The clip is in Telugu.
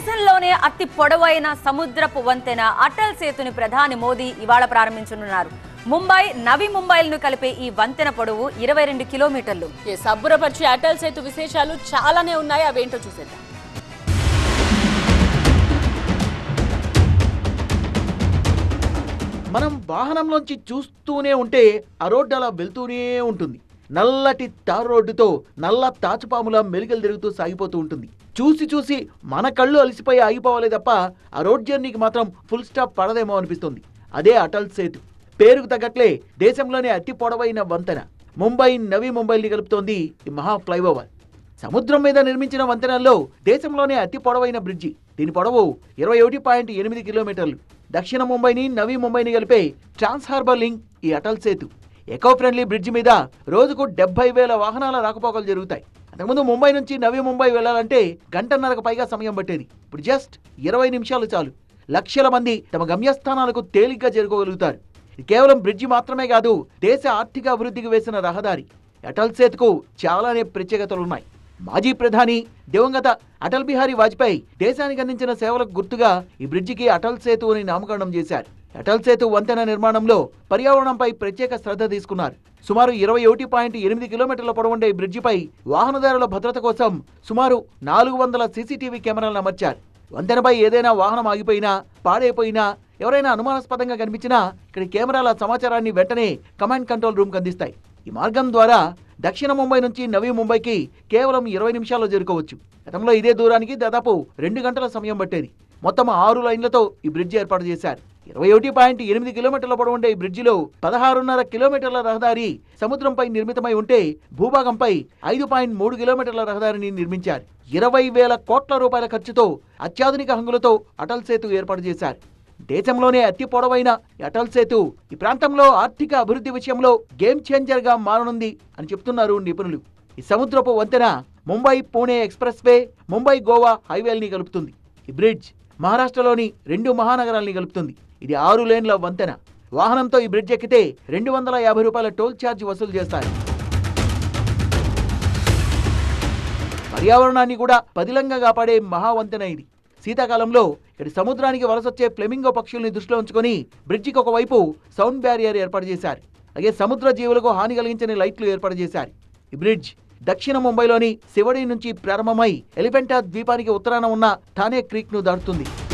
దేశంలోనే అతి పొడవైన సముద్రపు వంతెన అటల్ సేతుని ప్రధాని మోదీ ఇవాళ ప్రారంభించనున్నారు ముంబై నవి ముంబైలను కలిపే ఈ వంతెన పొడవు ఇరవై రెండు కిలోమీటర్లు ఏ సబ్బురపరిచే అటల్ సేతు విశేషాలు చాలానే ఉన్నాయి అవేంటో చూసేద్దాం మనం వాహనంలోంచి చూస్తూనే ఉంటే ఆ రోడ్డు అలా వెళ్తూనే ఉంటుంది నల్లటి తారు రోడ్డుతో నల్ల తాచుపాముల మెలికలు తిరుగుతూ సాగిపోతూ ఉంటుంది చూసి చూసి మన కళ్ళు అలసిపోయి ఆగిపోవాలి తప్ప ఆ రోడ్ జర్నీకి మాత్రం ఫుల్ స్టాప్ పడదేమో అనిపిస్తుంది అదే అటల్ సేతు పేరుకు తగ్గట్లే దేశంలోనే అతి పొడవైన వంతెన ముంబై నవీ ముంబైని కలుపుతోంది ఈ మహా ఫ్లైఓవర్ సముద్రం మీద నిర్మించిన వంతెనల్లో దేశంలోనే అతి పొడవైన బ్రిడ్జి దీని పొడవు ఇరవై ఒకటి పాయింట్ ఎనిమిది కిలోమీటర్లు దక్షిణ ముంబైని నవీ ముంబైని కలిపే ట్రాన్స్ హార్బర్ లింక్ ఈ Atal Setu eco friendly bridge మీద రోజుకు డెబ్బై వేల వాహనాల రాకపోకలు జరుగుతాయి అంతకుముందు ముంబై నుంచి నవీ ముంబై వెళ్ళాలంటే గంటన్నరకు పైగా సమయం పట్టేది ఇప్పుడు జస్ట్ ఇరవై నిమిషాలు చాలు లక్షల మంది తమ గమ్యస్థానాలకు తేలిగ్గా చేరుకోగలుగుతారు ఇది కేవలం బ్రిడ్జి మాత్రమే కాదు దేశ ఆర్థిక అభివృద్ధికి వేసిన రహదారి అటల్ సేతుకు చాలానే ప్రత్యేకతలున్నాయి మాజీ ప్రధాని దివంగత అటల్ బిహారీ వాజ్పేయి దేశానికి అందించిన సేవలకు గుర్తుగా ఈ బ్రిడ్జికి అటల్ సేతు అని నామకరణం చేశారు అటల్ సేతు వంతెన నిర్మాణంలో పర్యావరణంపై ప్రత్యేక శ్రద్ధ తీసుకున్నారు సుమారు ఇరవై ఒకటి పాయింట్ ఎనిమిది కిలోమీటర్ల పొడవుండే ఈ బ్రిడ్జిపై వాహనదారుల భద్రత కోసం సుమారు నాలుగు వందల సీసీటీవీ కెమెరాలను అమర్చారు వంతెనపై ఏదైనా వాహనం ఆగిపోయినా పాడైపోయినా ఎవరైనా అనుమానాస్పదంగా కనిపించినా ఇక్కడ కెమెరాల సమాచారాన్ని వెంటనే కమాండ్ కంట్రోల్ రూమ్కి అందిస్తాయి ఈ మార్గం ద్వారా దక్షిణ ముంబై నుంచి నవీ ముంబైకి కేవలం ఇరవై నిమిషాల్లో చేరుకోవచ్చు గతంలో ఇదే దూరానికి దాదాపు రెండు గంటల సమయం పట్టేది మొత్తం ఆరు లైన్లతో ఈ బ్రిడ్జి ఏర్పాటు చేశారు ఇరవై ఒకటి పాయింట్ ఎనిమిది కిలోమీటర్ల పొడవుండే ఈ బ్రిడ్జిలో పదహారున్నర కిలోమీటర్ల రహదారి సముద్రంపై నిర్మితమై ఉంటే భూభాగంపై ఐదు పాయింట్ మూడు కిలోమీటర్ల రహదారిని నిర్మించారు ఇరవై వేల కోట్ల రూపాయల ఖర్చుతో అత్యాధునిక హంగులతో అటల్ సేతు ఏర్పాటు చేశారు దేశంలోనే అతి పొడవైన ఈ అటల్ సేతు ఈ ప్రాంతంలో ఆర్థిక అభివృద్ధి విషయంలో గేమ్ చేంజర్ గా మారనుంది అని చెప్తున్నారు నిపుణులు ఈ సముద్రపు వంతెన ముంబై పూణే ఎక్స్ప్రెస్ వే ముంబై గోవా హైవేల్ని కలుపుతుంది ఈ బ్రిడ్జ్ మహారాష్ట్రలోని రెండు మహానగరాల్ని కలుపుతుంది ఇది ఆరు లేన్ల వంతెన వాహనంతో ఈ బ్రిడ్జ్ ఎక్కితే రెండు వందల యాభై రూపాయల టోల్ ఛార్జ్ వసూలు చేస్తారు పర్యావరణాన్ని కూడా పదిలంగా కాపాడే మహావంతెన ఇది శీతాకాలంలో ఇక్కడ సముద్రానికి వలసొచ్చే ఫ్లెమింగో పక్షుల్ని దృష్టిలో ఉంచుకొని బ్రిడ్జికి ఒకవైపు సౌండ్ బ్యారియర్ ఏర్పాటు చేశారు అలాగే సముద్ర జీవులకు హాని కలిగించని లైట్లు ఏర్పాటు చేశారు ఈ బ్రిడ్జ్ దక్షిణ ముంబైలోని శివడి నుంచి ప్రారంభమై ఎలిఫెంటా ద్వీపానికి ఉత్తరాన ఉన్న థానే క్రీక్ ను దాటుతుంది